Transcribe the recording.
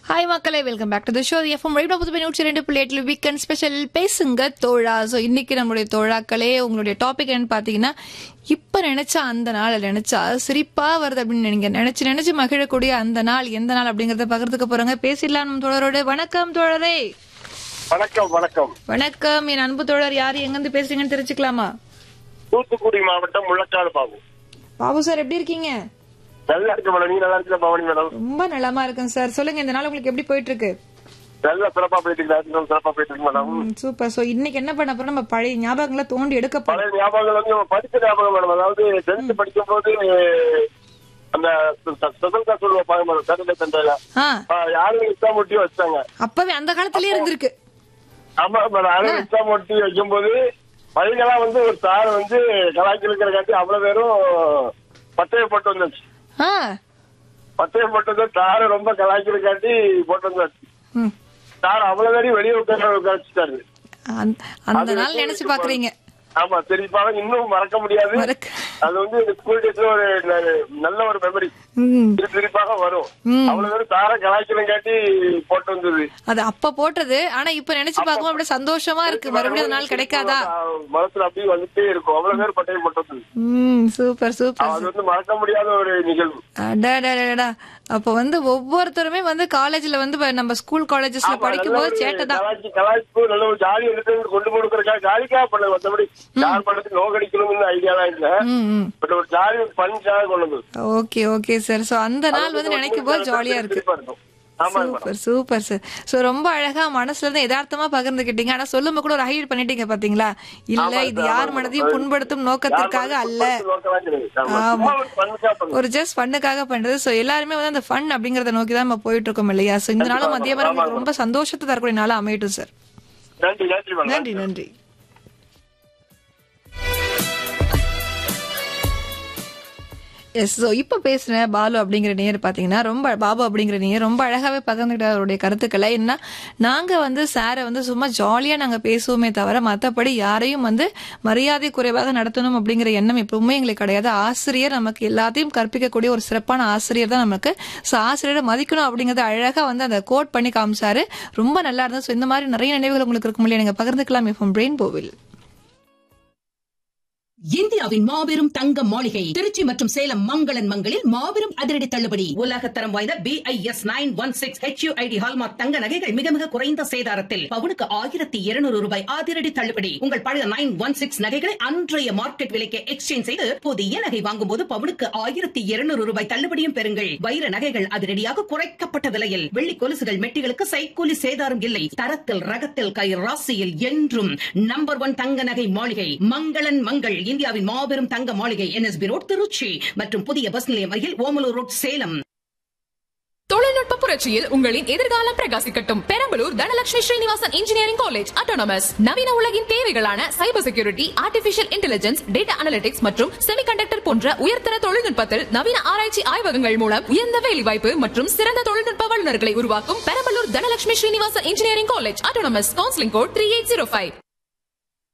Hi மக்களே welcome back to the show FM right புதுமை நூற்றி ரெண்டு புள்ளி எட்டு வீக்கெண்ட் ஸ்பெஷல் பேசுங்க தோழா ஸோ இன்னைக்கு நம்மளுடைய தோழாக்களே உங்களுடைய டாபிக் என்னன்னு பார்த்தீங்கன்னா இப்போ நினைச்சா அந்த நாள் நினைச்சா சிரிப்பா வருது அப்படின்னு நீங்க நினைச்சு நினைச்சு மகிழக்கூடிய அந்த நாள் எந்த நாள் அப்படிங்கறத பகிர்ந்துக்க போறாங்க பேசிடலாம் நம்ம தோழரோட வணக்கம் தோழரே வணக்கம் வணக்கம் வணக்கம் என் அன்பு தோழர் யார் எங்கிருந்து பேசுறீங்கன்னு தெரிஞ்சுக்கலாமா தூத்துக்குடி மாவட்டம் முள்ளக்காடு பாபு பாபு சார் எப்படி இருக்கீங்க நல்லா இருக்கு மேடம் நீங்க நல்லா இருக்கீங்க பவானி மேடம் ரொம்ப நலமா இருக்கேன் சார் சொல்லுங்க இந்த நாள் உங்களுக்கு எப்படி போயிட்டு இருக்கு நல்லா சிறப்பா போயிட்டு இருக்கு ராஜ்கிரம் சிறப்பா போயிட்டு இருக்கு மேடம் சூப்பர் சோ இன்னைக்கு என்ன பண்ண போறோம் நம்ம பழைய ஞாபகங்களை தோண்டி எடுக்க போறோம் பழைய ஞாபகங்கள் வந்து நம்ம படிச்ச ஞாபகம் மேடம் அதாவது டென்த் படிக்கும் போது அந்த ஸ்பெஷல் கிளாஸ் வைப்பாங்க மேடம் சாட்டர்டே சண்டேல ஆ யாரும் எக்ஸாம் ஒட்டி வச்சாங்க அப்பவே அந்த காலத்திலேயே இருந்திருக்கு ஆமா மேடம் யாரும் எக்ஸாம் ஒட்டி வைக்கும்போது பையங்கெல்லாம் வந்து ஒரு சார் வந்து கலாய்ச்சி இருக்கிறக்காட்டி அவ்வளவு பேரும் பட்டயம் போட்டு வந்தாச்சு ஆ பட்டயம் போட்டு வந்து சார் ரொம்ப கலாய்க்கிறக்காட்டி போட்டு வந்தாச்சு ம். சார் அவ்வளவு பேரையும் வெளியே உட்கார உட்காந்துட்டாரு அந்த- அந்த நாள் நினைச்சு பாக்குறீங்க ஆமா சரிப்பாக இன்னும் மறக்க முடியாது மறக்க அது வந்து ஸ்கூல் டேஸ்ல ஒரு ந- நல்ல ஒரு மெமரி ம். திருப்பாக வரும் ம். அவ்வளவு பேரும் சார கலாய்க்கிறேன் காட்டி போட்டு வந்தது அது அப்ப போட்டது ஆனா இப்ப நினைச்சு பார்க்கும்போது அப்படியே சந்தோஷமா இருக்கு மறுபடியும் அந்த நாள் கிடைக்காதா மனசுல அப்படியே வந்துட்டே இருக்கும் அவ்வளவு பேர் பட்டையும் போட்டு வந்தது ம் சூப்பர் சூப்பர் அது வந்து மறக்க முடியாத ஒரு நிகழ்வு அடடடடா அப்ப வந்து ஒவ்வொருத்தருமே வந்து காலேஜ்ல வந்து வ- நம்ம ஸ்கூல் காலேஜஸ்ல படிக்கும் போது சேட்டை தான் கலாய்ச்சி கலாய்ப்பு நல்ல ஒரு ஜாலி எடுத்து கொண்டு கொடுக்கறக்கா ஜாலிக்காக பண்ண மற்றபடி யார் பண்ணது நோ கடிக்கணும்னு ஐடியாலாம் இல்ல ம் ம் பட் ஒரு ஜாலி பஞ்சாக கொண்டு வந்தது ஓகே ஓகே சார் சோ அந்த நாள் வந்து நினைக்கும் போது ஜாலியா இருக்கு சிரிப்பா இருக்கும். ஆமா madam super super sir so ரொம்ப அழகா மனசுல இருந்து யதார்த்தமா பகிர்ந்துக்கிட்டீங்க ஆனா சொல்லும் கூட ஒரு ஹைலைட் பண்ணிட்டீங்க பாத்தீங்களா இல்ல இது யார் மனதையும் புண்படுத்தும் நோக்கத்திற்காக அல்ல நோக்கம்லாம் கிடையாது. ஆமா. ஆமா. சும்மா ஒரு fun-க்காக பண்ணது. ஒரு ஜஸ்ட் ஃபன்னுக்காக பண்றது சோ எல்லாருமே வந்து அந்த ஃபன் அப்படிங்கறத நோக்கி தான் நம்ம போயிட்டு இருக்கோம் இல்லையா சோ இந்த நாளும் மதிய வரை உங்களுக்கு ரொம்ப சந்தோஷத்தை தரக்கூடிய நாளா அமையட்டும் சார் நன்றி நன்றி மேடம் நன்றி நன்றி எஸ் ஸோ இப்போ பேசுன பாலு அப்படிங்கிற நேயர் பார்த்தீங்கன்னா ரொம்ப பாபு அப்படிங்கிற நேயர் ரொம்ப அழகாவே பகிர்ந்துக்கிட்ட அவருடைய கருத்துக்களை என்ன நாங்கள் வந்து சாரை வந்து சும்மா ஜாலியாக நாங்கள் பேசுவோமே தவிர மற்றபடி யாரையும் வந்து மரியாதை குறைவாக நடத்தணும் அப்படிங்கிற எண்ணம் எப்பவுமே எங்களுக்கு கிடையாது ஆசிரியர் நமக்கு எல்லாத்தையும் கற்பிக்கக்கூடிய ஒரு சிறப்பான ஆசிரியர் தான் நமக்கு ஸோ ஆசிரியரை மதிக்கணும் அப்படிங்கறத அழகாக வந்து அந்த கோட் பண்ணி காமிச்சாரு ரொம்ப நல்லா இருந்தது ஸோ இந்த மாதிரி நிறைய நினைவுகள் உங்களுக்கு இருக்கும் இல்லையா நீங்கள் பகிர்ந்துக்கலாம் இப்போ பிரெயின் போவில் இந்தியாவின் மாபெரும் தங்க மாளிகை திருச்சி மற்றும் சேலம் மங்களன் மங்களில் மாபெரும் அதிரடி தள்ளுபடி உலகத்தரம் வாய்ந்த B I S nine one six HUID hallmark தங்க நகைகள் மிக மிக குறைந்த சேதாரத்தில் பவுனுக்கு ஆயிரத்தி இருநூறு ரூபாய் அதிரடி தள்ளுபடி உங்கள் பழைய நைன் ஒன் சிக்ஸ் நகைகளை அன்றைய மார்க்கெட் விலைக்கு எக்ஸ்சேஞ்ச் செய்து புதிய நகை வாங்கும் போது பவுனுக்கு ஆயிரத்தி இருநூறு ரூபாய் தள்ளுபடியும் பெறுங்கள் வைர நகைகள் அதிரடியாக குறைக்கப்பட்ட விலையில் வெள்ளி கொலுசுகள் மெட்டிகளுக்கு சைக்கூலி சேதாரம் இல்லை தரத்தில் ரகத்தில் கை ராசியில் என்றும் நம்பர் ஒன் தங்க நகை மாளிகை மங்களன் மங்கள் இந்தியாவின் மாபெரும் தங்க மாளிகை என்எஸ்பி ரோட் திருச்சி மற்றும் புதிய பஸ் நிலையம் அருகில் ஓமலூர் ரோட் சேலம் தொழில்நுட்ப புரட்சியில் உங்களின் எதிர்காலம் பிரகாசிக்கட்டும் Perambalur Dhanalakshmi Srinivasan engineering college autonomous நவீன உலகின் தேவைகளான cyber security artificial intelligence data analytics மற்றும் செமிகண்டக்டர் போன்ற உயர்தர தொழில்நுட்பத்தில் நவீன ஆராய்ச்சி ஆய்வகங்கள் மூலம் உயர்ந்த வேலைவாய்ப்பு மற்றும் சிறந்த தொழில்நுட்ப வல்லுநர்களை உருவாக்கும் Perambalur Dhanalakshmi Srinivasan engineering college autonomous counselling code three eight zero five